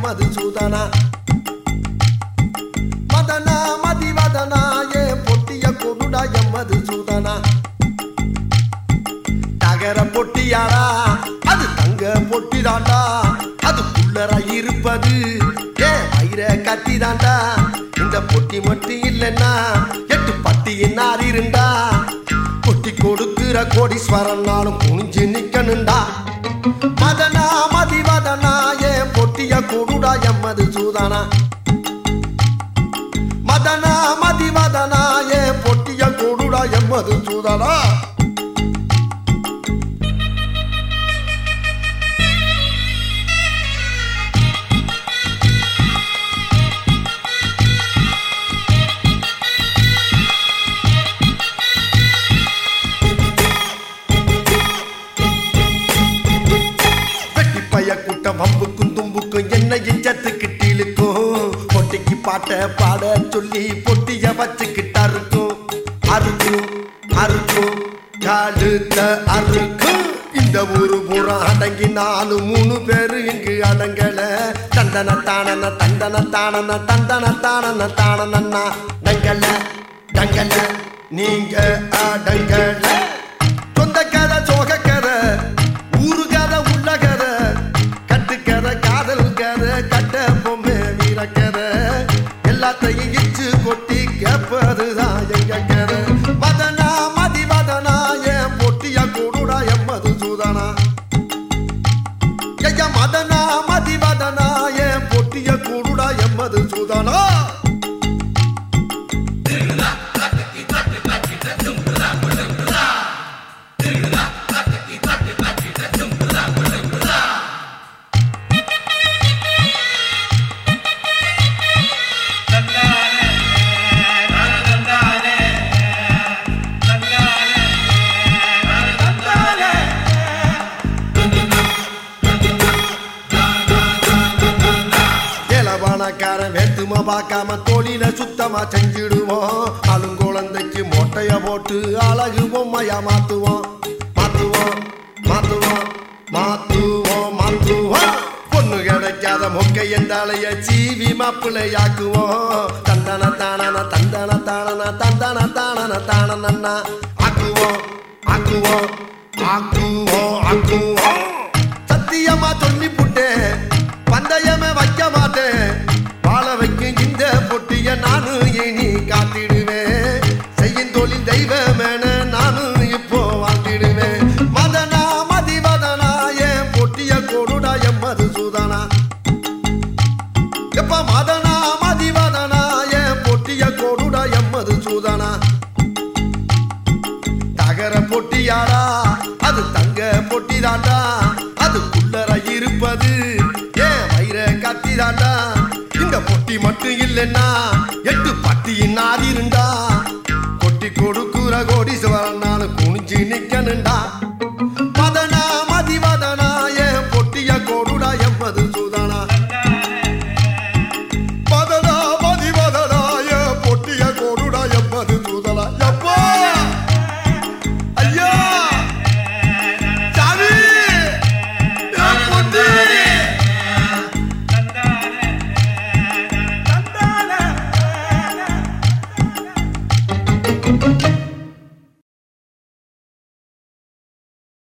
எம்மது சூதனா மதனா மதிவதனா ஏ பொட்டிய கொடுடா எம்மது சூதனா தகர பொட்டியாடா அது தங்க பொட்டிதாண்டா அது புள்ளர இருப்பது ஏன் வயிற கத்திதாண்டா இந்த பொட்டி மட்டும் இல்லைன்னா எட்டு பட்டியின் இருந்தா பொட்டி கொடுக்கிற கோடீஸ்வரன் நானும் குனிஞ்சு நிக்கணுண்டா மதனா மதிவதனா ஏன் பொட்டிய கொடுடா எம்மது சூதானா மதனா மதிவதனா ஏன் பொட்டிய கொடுடா எம்மது சூதானா வெட்டி பைய கூட்டம் வம்புக்கும் தும்புக்கும் என்ன இஞ்சத்துக்கிட்டு இழுக்கும் பொட்டிக்கு பாட்ட பாட சொல்லி பொட்டிய வச்சுக்கிட்டு அறுக்கும் அறுக்கும் அறுக்கும் காலுத்த அறுக்கும் இந்த ஊரு பூரா அடங்கி நாலு மூணு பேரு இங்கு அடங்கல தந்தன தானன தந்தன தானன தந்தன தானன தானனா டங்கல டங்கல நீங்க அடங்கல சொந்த கதை சோக கதை ஊரு கதை உள்ள கதை கட்டு கதை காதல் கதை கட்ட பொம்மை வீர கதை எல்லாத்தையும் இச்சு கொட்டி கேட்பதுதான் எங்க கதை மதனா மதி மதனா என் பொட்டிய கூடுடா எம்மது சூதனா ஐயா மதனா மதி மதனா என் பொட்டிய கூடுடா எம்மது சூதனா ஏலவானக்காரன் வேத்துமா பார்க்காம தொழில சுத்தமா செஞ்சிடுவோம் அழுங்குழந்தைக்கு மொட்டைய போட்டு அழகு பொம்மையா மாத்துவோம் மாத்துவோம் மாத்துவோம் மாத்துவோம் மாத்துவோம் பொண்ணு கிடைக்காத மொக்கை என்றாலைய சீவி மாப்பிள்ளையாக்குவோம் தந்தன தானன தந்தன தானன தந்தன தானன தானனா ஆக்குவோம் ஆக்குவோம் ஆக்குவோம் ஆக்குவோம் சத்தியமா சொல்லி புட்டேன் பந்தயமே வைக்க மாட்டேன் வாழ வைக்கும் இந்த பொட்டிய நானும் இனி காத்திடுவேன் செய்யும் தொழில் தெய்வமேன நானும் இப்போ வாழ்த்திடுவேன் மதனா மதி மதனா என் பொட்டிய கொடுடா எம்மது சூதனா எப்ப மதனா மதி மதனா என் பொட்டிய கொடுடா எம்மது சூதனா தகர பொட்டியாடா அது தங்க பொட்டிதாண்டா அது குள்ளர இருப்பது ஏன் வயிற கத்திதாண்டா இந்த பொட்டி மட்டும் இல்லைன்னா எட்டு பட்டியின் நாதி இருந்தா கொட்டி கொடுக்குற கோடீஸ்வரன் நான் குனிஞ்சு நிக்கணுண்டா